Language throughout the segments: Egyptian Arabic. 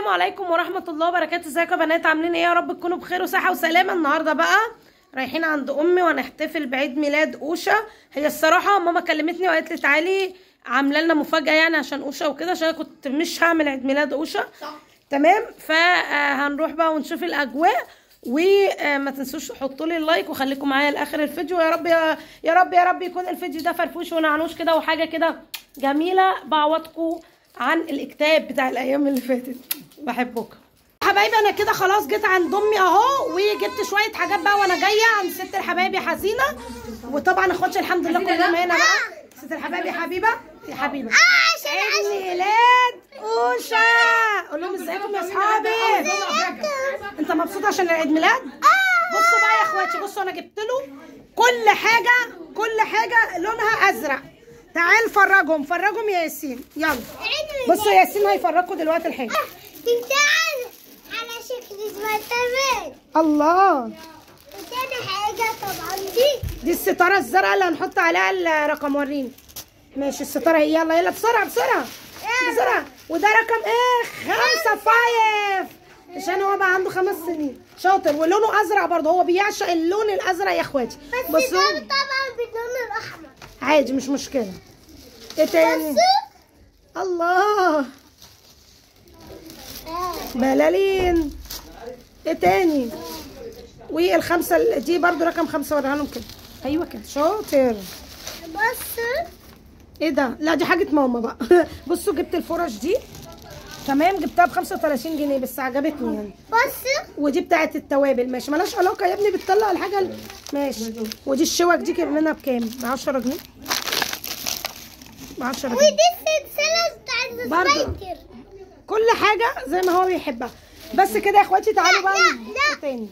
السلام عليكم ورحمة الله وبركاته ازيكم يا بنات عاملين ايه يا رب تكونوا بخير وصحة وسلامة النهاردة بقى رايحين عند امي وهنحتفل بعيد ميلاد اوشا هي الصراحة ماما كلمتني وقالت لي تعالي عاملة لنا مفاجأة يعني عشان اوشا وكده عشان أنا كنت مش هعمل عيد ميلاد اوشا تمام فهنروح بقى ونشوف الاجواء وما تنسوش تحطوا لي اللايك وخليكم معايا لاخر الفيديو يا رب يا, يا رب يا رب يكون الفيديو ده فرفوش ونعنوش كده وحاجه كده جميله بعوضكم عن الاكتئاب بتاع الايام اللي فاتت بحبكم حبايبي انا كده خلاص جيت عند امي اهو وجبت شويه حاجات بقى وانا جايه عند ست الحبايبي حزينه وطبعا اخواتي الحمد لله كلهم هنا بقى ست الحبايبي حبيبه يا حبيبه عيد ميلاد اوشا قول لهم ازيكم يا اصحابي انت مبسوط عشان العيد ميلاد بصوا بقى يا اخواتي بصوا انا جبت له كل حاجه كل حاجه لونها ازرق تعال فرجهم فرجهم يا ياسين يلا بصوا يا ياسين هيفرجكم دلوقتي الحاجه تمثال على شكل سبايدر الله وتاني حاجة طبعا دي دي الستاره الزرقاء اللي هنحط عليها الرقم وريني ماشي الستاره هي يلا يلا بسرعه بسرعه بسرعه وده رقم ايه خمسة فايف عشان هو بقى عنده خمس سنين شاطر ولونه ازرق برضه هو بيعشق اللون الازرق يا اخواتي بس بصوا ده طبعا باللون الأحمر عادي مش مشكله ايه تاني بس الله بلالين ايه تاني والخمسه ال- دي برضو رقم خمسه وريها لهم كده ايوه كده شاطر بص ايه ده لا دي حاجه ماما بقى بصوا جبت الفرش دي تمام جبتها ب 35 جنيه بس عجبتني يعني بص ودي بتاعت التوابل ماشي مالهاش علاقه يا ابني بتطلع الحاجه ال- ماشي ودي الشوك دي منها بكام ب 10 جنيه ب 10 جنيه ودي السلسلة بتاعت برضو. السبايدر كل حاجه زي ما هو بيحبها بس كده يا اخواتي تعالوا بقى لا، ن- لا. تاني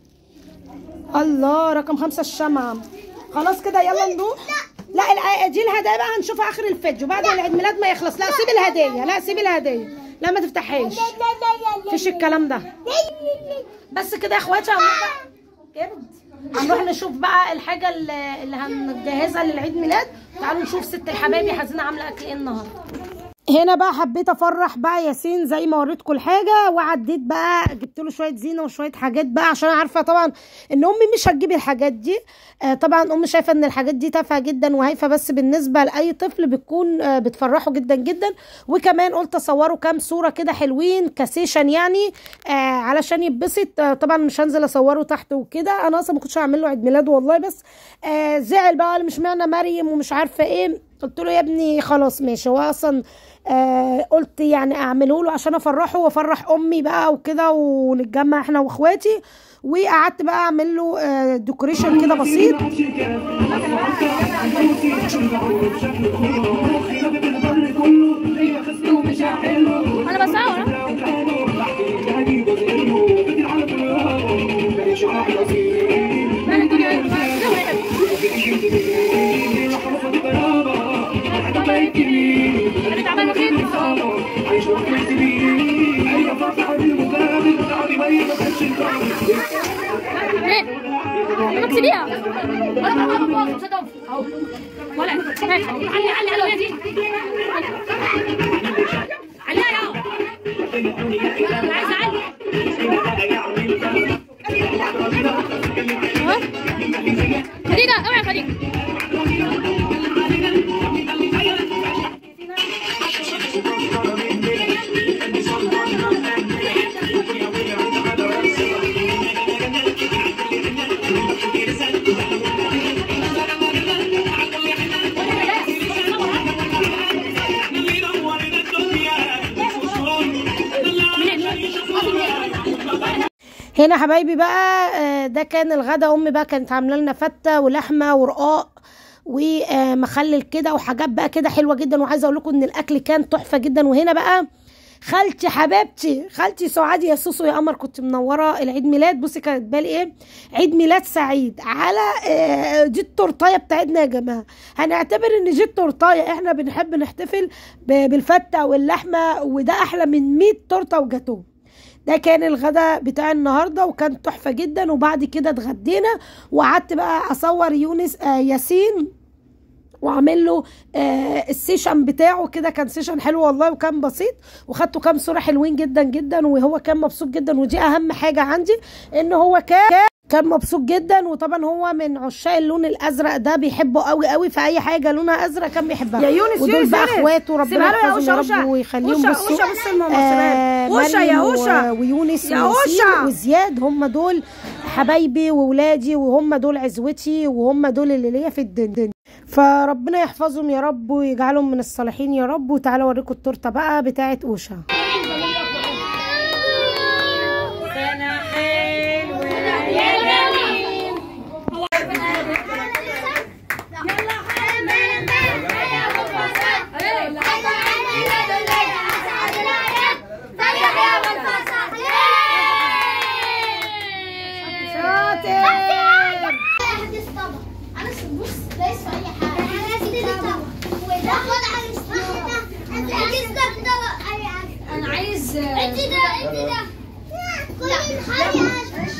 الله رقم خمسة الشمعة خلاص كده يلا نروح لا الع- دي الهدايا بقى هنشوفها اخر الفيديو بعد العيد ميلاد ما يخلص لا سيب الهدايا لا سيب الهدايا لا ما تفتحهاش مفيش الكلام ده بس كده يا اخواتي هنروح قرد. هنروح نشوف بقى الحاجة اللي اللي هنجهزها للعيد ميلاد تعالوا نشوف ست الحبايبي حزينة عاملة اكل ايه النهارده هنا بقى حبيت افرح بقى ياسين زي ما وريتكم الحاجه وعديت بقى جبت له شويه زينه وشويه حاجات بقى عشان عارفه طبعا ان امي مش هتجيب الحاجات دي آه طبعا امي شايفه ان الحاجات دي تافهه جدا وهايفه بس بالنسبه لاي طفل بتكون آه بتفرحه جدا جدا وكمان قلت اصوره كام صوره كده حلوين كسيشن يعني آه علشان يتبسط آه طبعا مش هنزل اصوره تحت وكده انا اصلا ما كنتش هعمل له عيد ميلاد والله بس آه زعل بقى قال مش معنى مريم ومش عارفه ايه قلت له يا ابني خلاص ماشي هو اصلا آه قلت يعني اعمله له عشان افرحه وافرح امي بقى وكده ونتجمع احنا واخواتي وقعدت بقى اعمل له آه ديكوريشن كده بسيط انا بصور مكسبيها ولا ولا ولا ولا علي علي علي دي عليها يا انا عايزه علي ها؟ خديجه اوعي يا خديجه هنا حبايبي بقى آه، ده كان الغدا امي بقى كانت عامله لنا فته ولحمه ورقاق ومخلل كده وحاجات بقى كده حلوه جدا وعايزه اقول لكم ان الاكل كان تحفه جدا وهنا بقى خالتي حبيبتي خالتي سعاد يا سوسو يا قمر كنت منوره العيد ميلاد بصي كانت بالي ايه عيد ميلاد سعيد على آه، دي التورتايه بتاعتنا يا جماعه هنعتبر ان دي التورتايه احنا بنحب نحتفل ب- بالفته واللحمه وده احلى من 100 تورته وجاتوه ده كان الغدا بتاع النهارده وكان تحفه جدا وبعد كده اتغدينا وقعدت بقى اصور يونس آه ياسين وعامل له آه السيشن بتاعه كده كان سيشن حلو والله وكان بسيط وخدته كام صوره حلوين جدا جدا وهو كان مبسوط جدا ودي اهم حاجه عندي ان هو كان كان مبسوط جدا وطبعا هو من عشاق اللون الازرق ده بيحبه قوي قوي في اي حاجه لونها ازرق كان بيحبها يا يونس ودول يونس بقى يونس. اخواته ربنا سيبها له يا يحفظهم يا أوشا، رب أوشا. ويخليهم أوشا، بصوا أوشا، بص الماما، سيبها له. أوشا يا مريم أوشا. و- ويونس يا وياسين أوشا. وزياد هم دول حبايبي وولادي وهم دول عزوتي وهم دول اللي ليا في الدنيا فربنا يحفظهم يا رب ويجعلهم من الصالحين يا رب وتعالوا اوريكم التورته بقى بتاعت اوشا انا عايز انت ده انت ده كل الحاجة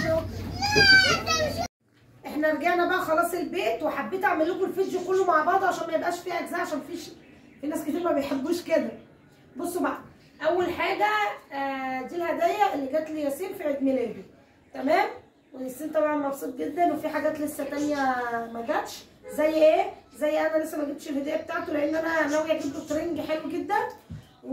احنا رجعنا بقى خلاص البيت وحبيت اعمل لكم الفيديو كله مع بعض عشان ما يبقاش فيه اجزاء عشان في ش- في ناس كتير ما بيحبوش كده بصوا بقى اول حاجه آه دي الهدايا اللي جات لي ياسين في عيد ميلاده تمام وياسين طبعا مبسوط جدا وفي حاجات لسه تانية ما جاتش زي ايه زي انا لسه ما جبتش الهديه بتاعته لان انا ناويه اجيب له ترنج حلو جدا و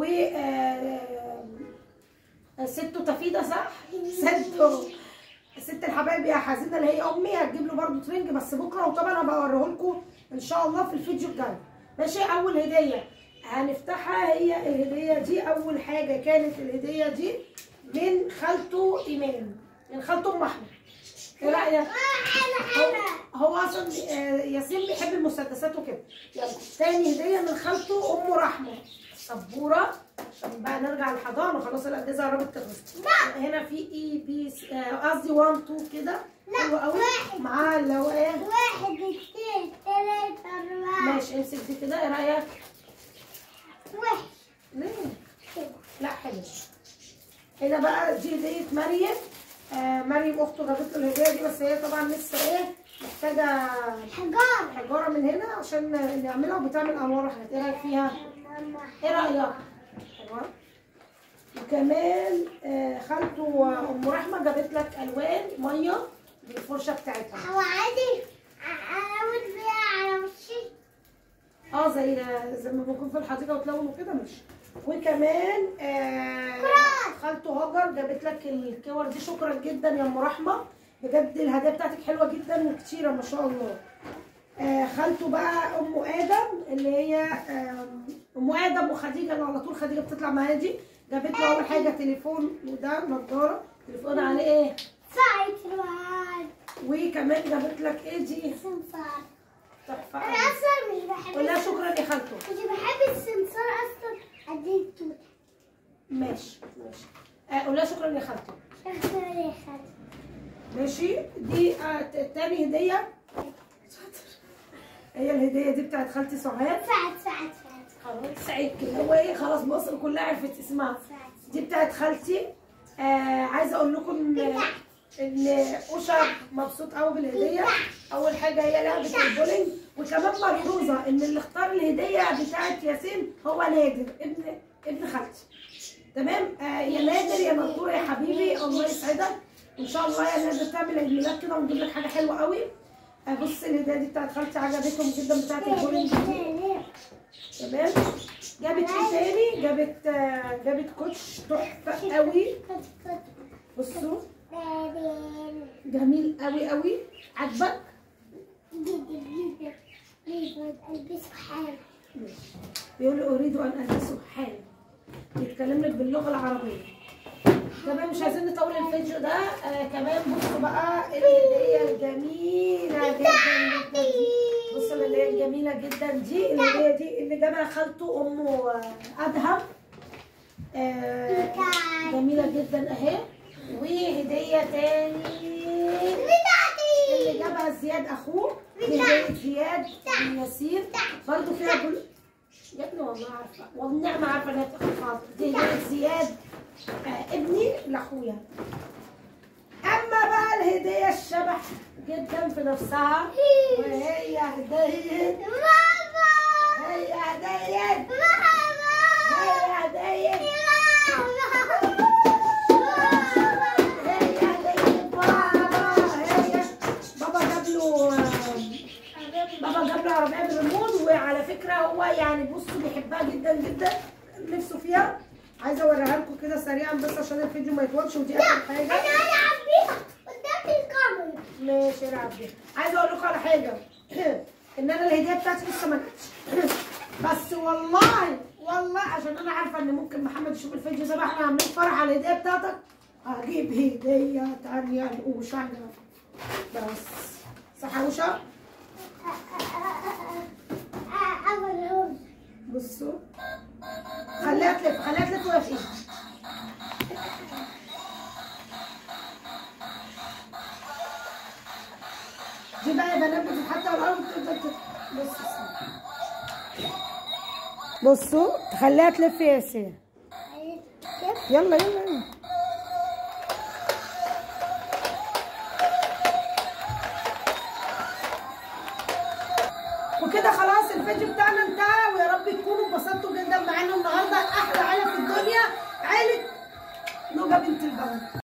آه ستو تفيده صح ستو ست الحبايب يا حزينه اللي هي امي هتجيب له برده ترنج بس بكره وطبعا هبقى اوريه لكم ان شاء الله في الفيديو الجاي ماشي اول هديه هنفتحها هي الهديه دي اول حاجه كانت الهديه دي من خالته ايمان من خالته ام احمد ايه رايك هو- هو اصلا آه، ياسين بيحب المسدسات وكده يلا تاني هديه من خالته ام رحمه سبوره عشان بقى نرجع الحضانه خلاص الاجهزه قربت تخلص هنا في اي بي س- آه، قصدي 1 2 كده حلو قوي معاها اللي هو ايه واحد اثنين ثلاثة أربعة ماشي امسك دي كده ايه رايك واحد ليه لا حلو هنا بقى دي هديه مريم آه مريم اخته جابت له الهديه دي بس هي طبعا لسه ايه محتاجه حجار حجاره من هنا عشان نعملها وبتعمل انوار وحاجات ايه رايك فيها؟ ايه رايك؟ حجاره وكمان آه، خالته ام رحمه جابت لك الوان ميه بالفرشه بتاعتها هو عادي أعود بيها على وشي اه زي زي ما بنكون في الحديقه وتلون وكده ماشي وكمان آه خالته هاجر جابت لك الكور دي شكرا جدا يا ام رحمه بجد الهدايا بتاعتك حلوه جدا وكتيره ما شاء الله آه خالته بقى ام ادم اللي هي آم، ام ادم وخديجه اللي على طول خديجه بتطلع معايا دي جابت له اول حاجه تليفون وده نضاره تليفون عليه ايه ساعة الوعد وكمان جابت لك ايه دي سمسار تحفه أنا أوي. أصلا مش بحب قول لها شكرا يا خالته مش بحب السمسار أصلا أديك توتة ماشي ماشي آه قول لها شكرا يا خالته شكرا يا خالد ماشي دي آه ت- تاني هديه هي الهديه دي بتاعت خالتي سعاد سعد سعد سعد خلاص سعيد كده هو ايه خلاص مصر كلها عرفت اسمها سعد دي بتاعت خالتي آه عايزه اقول لكم ان ان اوشا مبسوط قوي بالهديه اول حاجه هي لعبه البولينج وكمان ملحوظه ان اللي اختار الهديه بتاعت ياسين هو نادر ابن ابن خالتي تمام آه يا نادر يا نطور يا حبيبي الله يسعدك ان شاء الله يا نادر تعمل عيد ميلاد كده ونجيب لك حاجه حلوه قوي آه بص الهديه دي بتاعت خالتي عجبتهم جدا بتاعت البولينج دي تمام جابت ايه تاني جابت آه، جابت كوتش تحفه قوي كت كت بصوا دادين جميل قوي قوي عجبك جدا جدا جدا ألبسه حالا بيقول له اريد ان البسه حالا بيتكلم لك باللغه العربيه تمام مش عايزين نطول الفيديو ده آه كمان بصوا بقى الهديه الجميله جدا جدا دي بصوا الهديه الجميله جدا دي الهديه دي اللي جابها خالته امه آه، ادهم آه جميله جدا اهي وهديه تاني اللي جابها زياد اخوه هديه زياد من ياسين برضه فيها بل... يا ابني والله عارفه والنعمه عارفه انها بتاخد خاطر دي هديه زياد آه ابني لاخويا اما بقى الهديه الشبح جدا في نفسها وهي هديه بابا هدايا هي هدايا هي هدايا بابا هي بابا جاب له بابا جاب له عربيه بالريموت وعلى فكره هو يعني بصوا بيحبها جدا جدا نفسه فيها عايزه اوريها لكم كده سريعا بس عشان الفيديو ما يطولش ودي اخر حاجه ماشي العب بيها عايزه اقول لكم على حاجه ان انا الهديه بتاعتي لسه ما جاتش بس والله والله عشان انا عارفه ان ممكن محمد يشوف الفيديو زي ما احنا عاملين فرح على الهديه بتاعتك هجيب هديه تانية لأوشا بس صح يا اوشا بصوا خليها تلف خليها تلف وهي فيها دي بقى يا بنات بتتحط على الارض وتفضل تت- بصوا بصوا تخليها تلف يا ياسين يلا يلا